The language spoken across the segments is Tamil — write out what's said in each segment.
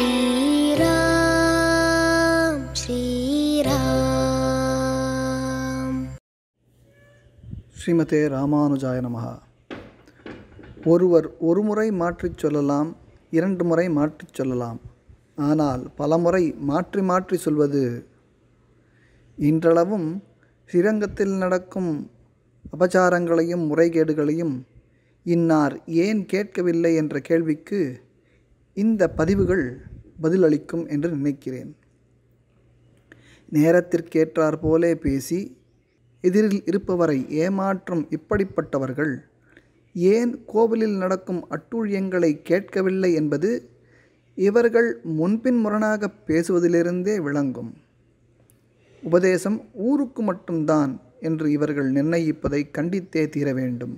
श्रीराम श्रीराम ஸ்ரீமதே ராமானுஜாய நமஹ ஒருவர் ஒரு முறை மாற்றிச் சொல்லலாம் இரண்டு முறை மாற்றிச் சொல்லலாம் ஆனால் பலமுறை மாற்றி மாற்றி சொல்வது இன்றளவும் ஸ்ரீரங்கத்தில் நடக்கும் அபச்சாரங்களையும் முறைகேடுகளையும் இன்னார் ஏன் கேட்கவில்லை என்ற கேள்விக்கு இந்த பதிவுகள் பதிலளிக்கும் என்று நினைக்கிறேன் நேரத்திற்கேற்றாற் போலே பேசி எதிரில் இருப்பவரை ஏமாற்றும் இப்படிப்பட்டவர்கள் ஏன் கோவிலில் நடக்கும் அட்டூழியங்களை கேட்கவில்லை என்பது இவர்கள் முன்பின் முரணாக பேசுவதிலிருந்தே விளங்கும் உபதேசம் ஊருக்கு மட்டும்தான் என்று இவர்கள் நிர்ணயிப்பதை கண்டித்தே தீர வேண்டும்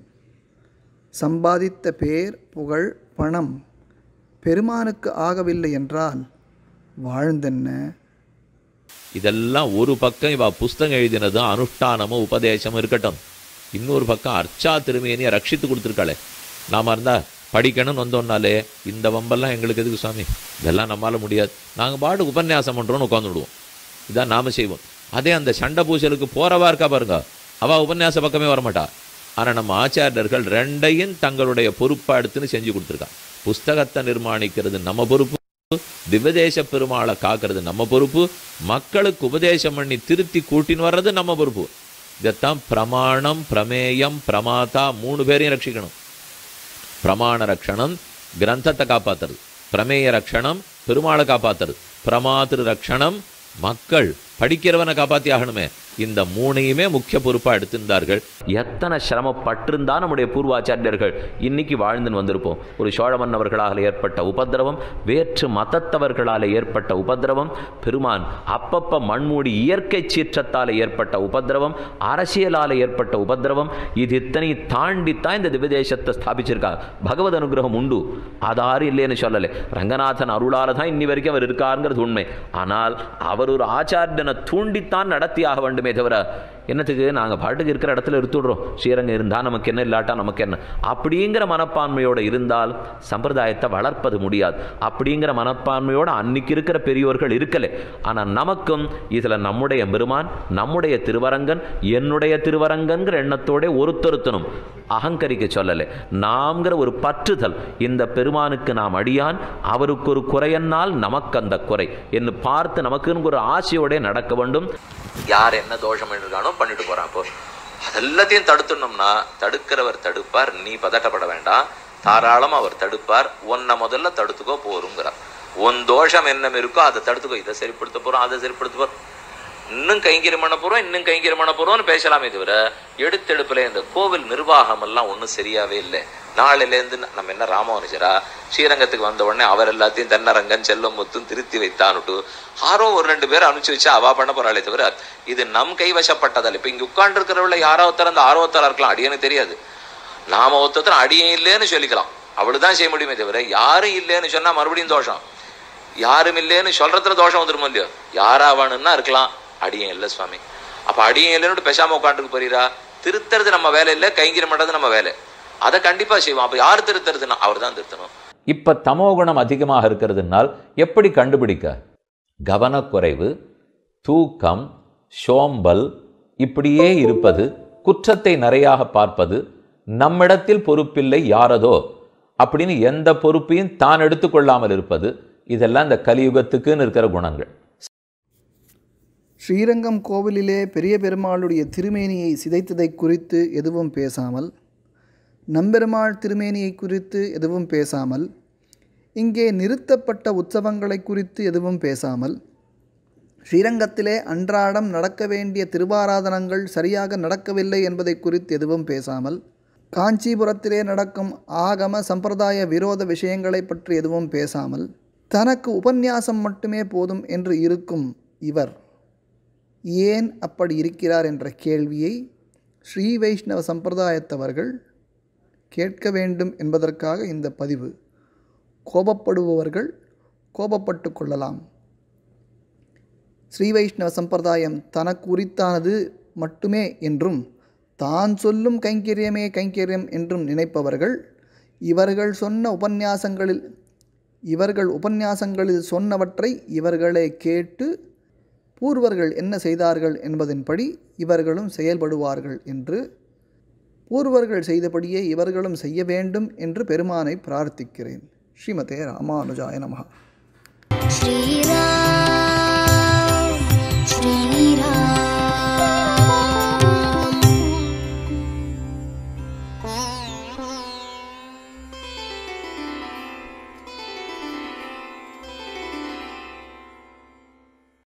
சம்பாதித்த பேர் புகழ் பணம் பெருமானுக்கு ஆகவில்லை என்றால் வாழ்ந்தென்ன இதெல்லாம் ஒரு பக்கம் இவ புஸ்தகம் எழுதினதும் அனுஷ்டானமும் உபதேசமும் இருக்கட்டும் இன்னொரு பக்கம் அர்ச்சா திருமேனியை ரட்சித்து கொடுத்துருக்காளே நாம இருந்தா படிக்கணும்னு வந்தோம்னாலே இந்த வம்பெல்லாம் எங்களுக்கு எதுக்கு சுவாமி இதெல்லாம் நம்மளால முடியாது நாங்கள் பாட்டு உபன்யாசம் பண்ணுறோன்னு உட்காந்துடுவோம் இதான் நாம செய்வோம் அதே அந்த சண்டை பூசலுக்கு போறவா இருக்கா பாருங்க அவ உபன்யாச பக்கமே வரமாட்டா ஆனால் நம்ம ஆச்சாரியர்கள் ரெண்டையும் தங்களுடைய பொறுப்பா எடுத்துன்னு செஞ்சு கொடுத்துருக்கா புஸ்தகத்தை நிர்மாணிக்கிறது நம்ம பொறுப்பு திவதேச பெருமாளை காக்கிறது நம்ம பொறுப்பு மக்களுக்கு உபதேசம் பண்ணி திருத்தி கூட்டின்னு வர்றது நம்ம பொறுப்பு இதைத்தான் பிரமாணம் பிரமேயம் பிரமாதா மூணு பேரையும் ரட்சிக்கணும் பிரமாண ரக்ஷணம் கிரந்தத்தை காப்பாத்துறது பிரமேய ரக்ஷணம் பெருமாளை காப்பாத்துறது பிரமாத்திரு ரக்ஷணம் மக்கள் படிக்கிறவனை காப்பாத்தி ஆகணுமே இந்த மூணையுமே முக்கிய பொறுப்பா எடுத்திருந்தார்கள் எத்தனை சிரமப்பட்டிருந்தா நம்முடைய பூர்வாச்சாரியர்கள் இன்னைக்கு வாழ்ந்துன்னு வந்திருப்போம் ஒரு சோழ மன்னவர்களால் ஏற்பட்ட உபத்திரவம் வேற்று மதத்தவர்களால் ஏற்பட்ட உபத்திரவம் பெருமான் அப்பப்ப மண்மூடி இயற்கை சீற்றத்தால் ஏற்பட்ட உபத்திரவம் அரசியலால் ஏற்பட்ட உபத்திரவம் இது இத்தனை தாண்டித்தான் இந்த திவ்யதேசத்தை ஸ்தாபிச்சிருக்காங்க பகவத் அனுகிரகம் உண்டு அதாரும் இல்லைன்னு சொல்லலை ரங்கநாதன் அருளால தான் இன்னி வரைக்கும் அவர் இருக்காருங்கிறது உண்மை ஆனால் அவர் ஒரு ஆச்சாரியனை தூண்டித்தான் நடத்தி ஆக வேண்டுமே தவிர என்னத்துக்கு நாங்கள் பாட்டுக்கு இருக்கிற இடத்துல இருத்துடுறோம் ஸ்ரீரங்கம் இருந்தால் நமக்கு என்ன இல்லாட்டா நமக்கு என்ன அப்படிங்கிற மனப்பான்மையோடு இருந்தால் சம்பிரதாயத்தை வளர்ப்பது முடியாது அப்படிங்கிற மனப்பான்மையோடு அன்னைக்கு இருக்கிற பெரியோர்கள் இருக்கலை ஆனால் நமக்கும் இதில் நம்முடைய பெருமான் நம்முடைய திருவரங்கன் என்னுடைய திருவரங்கன்கிற எண்ணத்தோட ஒருத்தொருத்தனும் அகங்கரிக்க சொல்லலை நாம்ங்கிற ஒரு பற்றுதல் இந்த பெருமானுக்கு நாம் அடியான் அவருக்கு ஒரு குறையன்னால் நமக்கு அந்த குறை என்று பார்த்து நமக்குன்னு ஒரு ஆசையோட நடக்க வேண்டும் யார் என்ன தோஷம் இருக்கானோ பண்ணிட்டு போறான் அப்போ அதெல்லாத்தையும் தடுத்துடணும்னா தடுக்கிறவர் தடுப்பார் நீ பதட்டப்பட வேண்டாம் தாராளமா அவர் தடுப்பார் உன்னை முதல்ல தடுத்துக்கோ போருங்கிறார் உன் தோஷம் என்ன இருக்கோ அதை தடுத்துக்கோ இதை சரிப்படுத்த போறோம் அதை சரிப்படுத்த போறோம் இன்னும் கைங்கரியம் பண்ண போறோம் இன்னும் கைங்கரியம் பண்ண போறோம்னு பேசலாமே தவிர எடுத்தெடுப்புல இந்த கோவில் நிர்வாகம் எல்லாம் ஒன்றும் சரியாவே இல்லை நாளிலேருந்து நம்ம என்ன ராமானுஜரா ஸ்ரீரங்கத்துக்கு வந்த உடனே அவர் எல்லாத்தையும் தென்னரங்கன் செல்லம் முத்தும் திருத்தி வைத்தான்னுட்டு ஆரோ ஒரு ரெண்டு பேர் அனுப்பிச்சு வச்சு அவா பண்ண போறாளே தவிர இது நம் கைவசப்பட்டதால் இப்ப இங்க உட்கார்ந்து இருக்கிறவள யாரோ ஒருத்தர் அந்த ஆர்வத்தரா இருக்கலாம் அடியனுக்கு தெரியாது நாம ஒருத்தர் அடியன் இல்லைன்னு சொல்லிக்கலாம் அவளுதான் செய்ய முடியுமே தவிர யாரும் இல்லைன்னு சொன்னா மறுபடியும் தோஷம் யாரும் இல்லைன்னு சொல்றதுல தோஷம் வந்துருமோ இல்லையோ யாராவானுன்னா இருக்கலாம் அடியன் இல்லை சுவாமி அப்ப அடியன் இல்லைன்னு பேசாம உட்காந்துக்கு போறீரா திருத்துறது நம்ம வேலை இல்லை கைங்கரியம் பண்றது நம்ம வேலை அதை கண்டிப்பா செய்வோம் அப்ப யார் திருத்துறதுன்னா அவர் தான் திருத்தணும் இப்ப தமோகுணம் அதிகமாக இருக்கிறதுனால் எப்படி கண்டுபிடிக்க கவனக்குறைவு தூக்கம் சோம்பல் இப்படியே இருப்பது குற்றத்தை நிறையாக பார்ப்பது நம்மிடத்தில் பொறுப்பில்லை யாரதோ அப்படின்னு எந்த பொறுப்பையும் தான் எடுத்துக்கொள்ளாமல் இருப்பது இதெல்லாம் இந்த கலியுகத்துக்குன்னு இருக்கிற குணங்கள் ஸ்ரீரங்கம் கோவிலிலே பெரிய பெருமாளுடைய திருமேனியை சிதைத்ததை குறித்து எதுவும் பேசாமல் நம்பெருமாள் திருமேனியை குறித்து எதுவும் பேசாமல் இங்கே நிறுத்தப்பட்ட உற்சவங்களை குறித்து எதுவும் பேசாமல் ஸ்ரீரங்கத்திலே அன்றாடம் நடக்க வேண்டிய திருவாராதனங்கள் சரியாக நடக்கவில்லை என்பதை குறித்து எதுவும் பேசாமல் காஞ்சிபுரத்திலே நடக்கும் ஆகம சம்பிரதாய விரோத விஷயங்களை பற்றி எதுவும் பேசாமல் தனக்கு உபன்யாசம் மட்டுமே போதும் என்று இருக்கும் இவர் ஏன் அப்படி இருக்கிறார் என்ற கேள்வியை ஸ்ரீ வைஷ்ணவ சம்பிரதாயத்தவர்கள் கேட்க வேண்டும் என்பதற்காக இந்த பதிவு கோபப்படுபவர்கள் கோபப்பட்டு கொள்ளலாம் ஸ்ரீ வைஷ்ணவ சம்பிரதாயம் தனக்கு உரித்தானது மட்டுமே என்றும் தான் சொல்லும் கைங்கரியமே கைங்கரியம் என்றும் நினைப்பவர்கள் இவர்கள் சொன்ன உபன்யாசங்களில் இவர்கள் உபன்யாசங்களில் சொன்னவற்றை இவர்களே கேட்டு பூர்வர்கள் என்ன செய்தார்கள் என்பதன்படி இவர்களும் செயல்படுவார்கள் என்று பூர்வர்கள் செய்தபடியே இவர்களும் செய்ய வேண்டும் என்று பெருமானை பிரார்த்திக்கிறேன் ஸ்ரீமதே ராமானுஜாய நமஹா श्रीराम